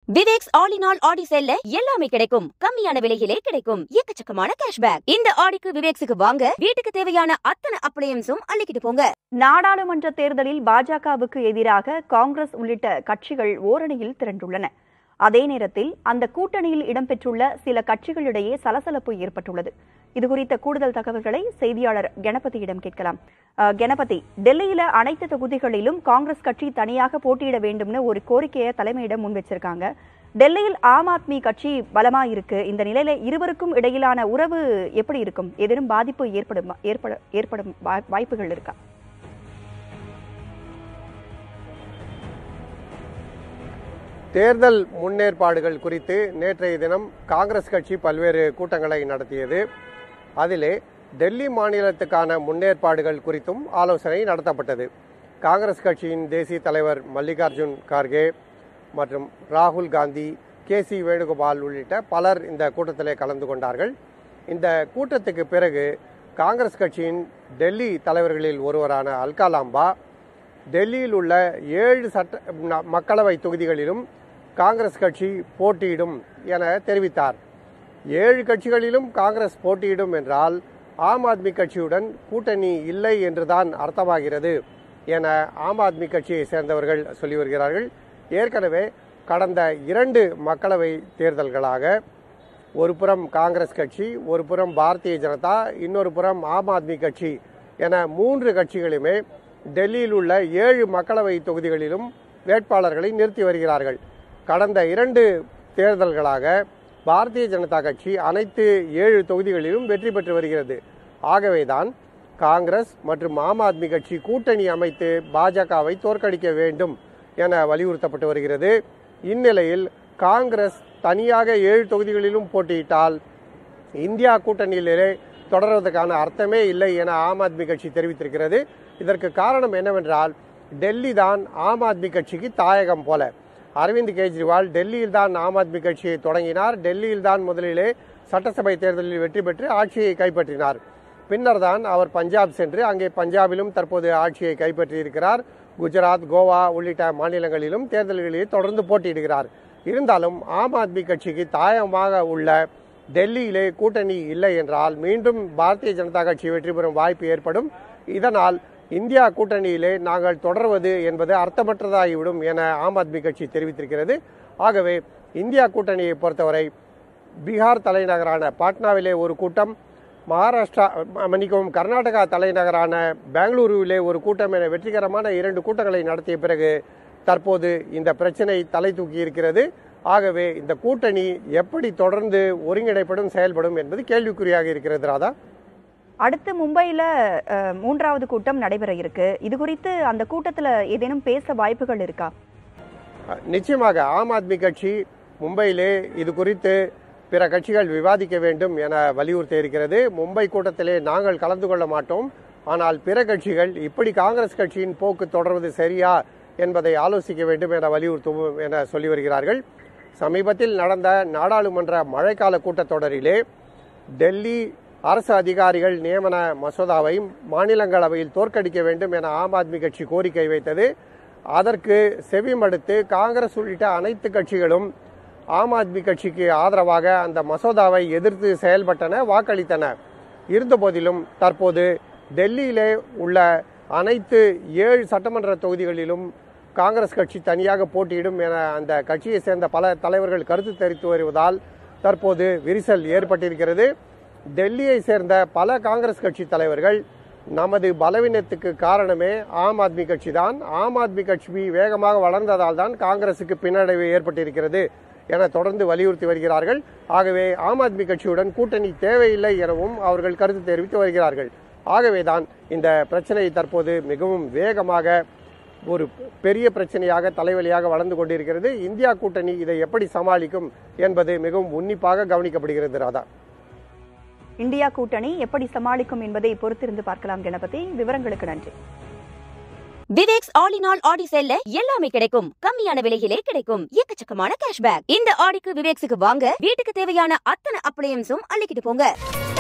Viveks all in all ஆடி சேல்ல எல்லாமே கிடைக்கும் கம்மியான விலையிலே கிடைக்கும் எக்கச்சக்கமான கேஷ்பேக் இந்த ஆடிக்கு விவேக்ஸுக்கு வாங்க வீட்டுக்கு தேவையான அத்தனை அப்ளையன்ஸும் அள்ளிக்கிட்டு போங்க நாடாளுமன்ற தேர்தலில் பாஜகவுக்கு எதிராக காங்கிரஸ் உள்ளிட்ட கட்சிகள் ஓரணியில் திரண்டுள்ளன அதே நேரத்தில் அந்த கூட்டணியில் இடம்பெற்றுள்ள சில கட்சிகளிடையே சலசலப்பு ஏற்பட்டுள்ளது இதுகுறித்த கூடுதல் தகவல்களை செய்தியாளர் கணபதியிடம் கேட்கலாம் அஹ், கணபதி டெல்லியில அனைத்து தொகுதிகளிலும் காங்கிரஸ் கட்சி தனியாக போட்டியிட வேண்டும்னு ஒரு கோரிக்கையை தலைமையிடம் முன் வச்சிருக்காங்க டெல்லியில் ஆம் ஆத்மி கட்சி பலமா இருக்கு இந்த நிலையில இருவருக்கும் இடையிலான உறவு எப்படி இருக்கும் ஏதேனும் பாதிப்பு ஏற்படும் ஏற்பட ஏற்படும் வா- வாய்ப்புகள் இருக்கா தேர்தல் முன்னேற்பாடுகள் குறித்து நேற்றைய தினம் காங்கிரஸ் கட்சி பல்வேறு கூட்டங்களை நடத்தியது அதிலே டெல்லி மாநிலத்துக்கான முன்னேற்பாடுகள் குறித்தும் ஆலோசனை நடத்தப்பட்டது காங்கிரஸ் கட்சியின் தேசிய தலைவர் மல்லிகார்ஜுன் கார்கே மற்றும் ராகுல் காந்தி கே சி வேணுகோபால் உள்ளிட்ட பலர் இந்த கூட்டத்திலே கலந்து கொண்டார்கள் இந்த கூட்டத்துக்கு பிறகு காங்கிரஸ் கட்சியின் டெல்லி தலைவர்களில் ஒருவரான அல்கா லாம்பா டெல்லியில் உள்ள ஏழு சட்ட ந- மக்களவை தொகுதிகளிலும் காங்கிரஸ் கட்சி போட்டியிடும் என தெரிவித்தார் ஏழு கட்சிகளிலும் காங்கிரஸ் போட்டியிடும் என்றால் ஆம் ஆத்மி கட்சியுடன் கூட்டணி இல்லை என்றுதான் அர்த்தமாகிறது என ஆம் ஆத்மி கட்சியை சேர்ந்தவர்கள் சொல்லி வருகிறார்கள் ஏற்கனவே கடந்த இரண்டு மக்களவை தேர்தல்களாக ஒரு புறம் காங்கிரஸ் கட்சி ஒரு புறம் பாரதிய ஜனதா இன்னொரு புறம் ஆம் ஆத்மி கட்சி என மூன்று கட்சிகளுமே டெல்லியில் உள்ள ஏழு மக்களவை தொகுதிகளிலும் வேட்பாளர்களை நிறுத்தி வருகிறார்கள் கடந்த இரண்டு தேர்தல்களாக பாரதிய ஜனதா கட்சி அனைத்து ஏழு தொகுதிகளிலும் வெற்றி பெற்று வருகிறது ஆகவேதான் காங்கிரஸ் மற்றும் ஆம் ஆத்மி கட்சி கூட்டணி அமைத்து பாஜகவை தோற்கடிக்க வேண்டும் என வலியுறுத்தப்பட்டு வருகிறது இந்நிலையில் காங்கிரஸ் தனியாக ஏழு தொகுதிகளிலும் போட்டியிட்டால் இந்தியா கூட்டணியிலே தொடர்வதற்கான அர்த்தமே இல்லை என ஆம் ஆத்மி கட்சி தெரிவித்திருக்கிறது இதற்கு காரணம் என்னவென்றால் டெல்லி தான் ஆம் ஆத்மி கட்சிக்கு தாயகம் போல அரவிந்த் கெஜ்ரிவால் டெல்லியில் தான் ஆம் ஆத்மி கட்சியை தொடங்கினார் டெல்லியில் தான் முதலிலே சட்டசபை தேர்தலில் வெற்றி பெற்று ஆட்சியை கைப்பற்றினார் பின்னர் தான் அவர் பஞ்சாப் சென்று அங்கே பஞ்சாபிலும் தற்போது ஆட்சியை கைப்பற்றியிருக்கிறார் குஜராத் கோவா உள்ளிட்ட மாநிலங்களிலும் தேர்தல்களில் தொடர்ந்து போட்டியிடுகிறார் இருந்தாலும் ஆம் ஆத்மி கட்சிக்கு தாயகமாக உள்ள டெல்லியிலே கூட்டணி இல்லை என்றால் மீண்டும் பாரதிய ஜனதா கட்சி வெற்றி பெறும் வாய்ப்பு ஏற்படும் இதனால் இந்தியா கூட்டணியிலே நாங்கள் தொடர்வது என்பது அர்த்தமற்றதாகிவிடும் என ஆம் ஆத்மி கட்சி தெரிவித்திருக்கிறது ஆகவே இந்தியா கூட்டணியை பொறுத்தவரை பீகார் தலைநகரான பாட்னாவிலே ஒரு கூட்டம் மகாராஷ்டிரா ம- மன்னிக்கவும் கர்நாடகா தலைநகரான பெங்களூருவிலே ஒரு கூட்டம் என வெற்றிகரமான இரண்டு கூட்டங்களை நடத்திய பிறகு தற்போது இந்த பிரச்சனை தலை தூக்கி இருக்கிறது ஆகவே இந்த கூட்டணி எப்படி தொடர்ந்து ஒருங்கிணைப்படும் செயல்படும் என்பது கேள்விக்குறியாக இருக்கிறது ராதா அடுத்து மும்பையில அஹ், மூன்றாவது கூட்டம் நடைபெற இருக்கு இது குறித்து அந்த கூட்டத்துல ஏதேனும் பேச வாய்ப்புகள் இருக்கா நிச்சயமாக ஆம் ஆத்மி கட்சி மும்பையிலே இது குறித்து பிற கட்சிகள் விவாதிக்க வேண்டும் என வலியுறுத்தி இருக்கிறது மும்பை கூட்டத்திலே நாங்கள் கலந்து கொள்ள மாட்டோம் ஆனால் பிற கட்சிகள் இப்படி காங்கிரஸ் கட்சியின் போக்கு தொடர்வது சரியா என்பதை ஆலோசிக்க வேண்டும் என வலியுறுத்துவோம் என சொல்லி வருகிறார்கள் சமீபத்தில் நடந்த நாடாளுமன்ற மழைக்கால கூட்டத்தொடரிலே டெல்லி அரசு அதிகாரிகள் நியமன மசோதாவை மாநிலங்களவையில் தோற்கடிக்க வேண்டும் என ஆம் ஆத்மி கட்சி கோரிக்கை வைத்தது அதற்கு செவிமடுத்து காங்கிரஸ் உள்ளிட்ட அனைத்து கட்சிகளும் ஆம் ஆத்மி கட்சிக்கு ஆதரவாக அந்த மசோதாவை எதிர்த்து செயல்பட்டன வாக்களித்தன இருந்தபோதிலும் தற்போது டெல்லியிலே உள்ள அனைத்து ஏழு சட்டமன்ற தொகுதிகளிலும் காங்கிரஸ் கட்சி தனியாக போட்டியிடும் என அந்த கட்சியை சேர்ந்த பல தலைவர்கள் கருத்து தெரிவித்து வருவதால் தற்போது விரிசல் ஏற்பட்டிருக்கிறது டெல்லியை சேர்ந்த பல காங்கிரஸ் கட்சி தலைவர்கள் நமது பலவீனத்துக்கு காரணமே ஆம் ஆத்மி கட்சி தான் ஆம் ஆத்மி கட்சி வேகமாக வளர்ந்ததால் தான் காங்கிரசுக்கு பின்னடைவு ஏற்பட்டிருக்கிறது என தொடர்ந்து வலியுறுத்தி வருகிறார்கள் ஆகவே ஆம் ஆத்மி கட்சியுடன் கூட்டணி தேவையில்லை எனவும் அவர்கள் கருத்து தெரிவித்து வருகிறார்கள் ஆகவேதான் இந்த பிரச்சனை தற்போது மிகவும் வேகமாக ஒரு பெரிய பிரச்சனையாக தலைவலியாக வளர்ந்து கொண்டிருக்கிறது இந்தியா கூட்டணி இதை எப்படி சமாளிக்கும் என்பது மிகவும் உன்னிப்பாக கவனிக்கப்படுகிறது ராதா இந்தியா கூட்டணி எப்படி சமாளிக்கும் என்பதை பொறுத்திருந்து பார்க்கலாம் கணபதி விவரங்களுக்கு நன்றி விவேக்ஸ் ஆல் இன் ஆல் ஆடி சேல்ல எல்லாமே கிடைக்கும் கம்மியான விலையிலே கிடைக்கும் எக்கச்சக்கமான கேஷ்பேக் இந்த ஆடிக்கு விவேக்ஸுக்கு வாங்க வீட்டுக்கு தேவையான அத்தனை அப்ளையன்ஸும் அள்ளிக்கிட்டு போங்க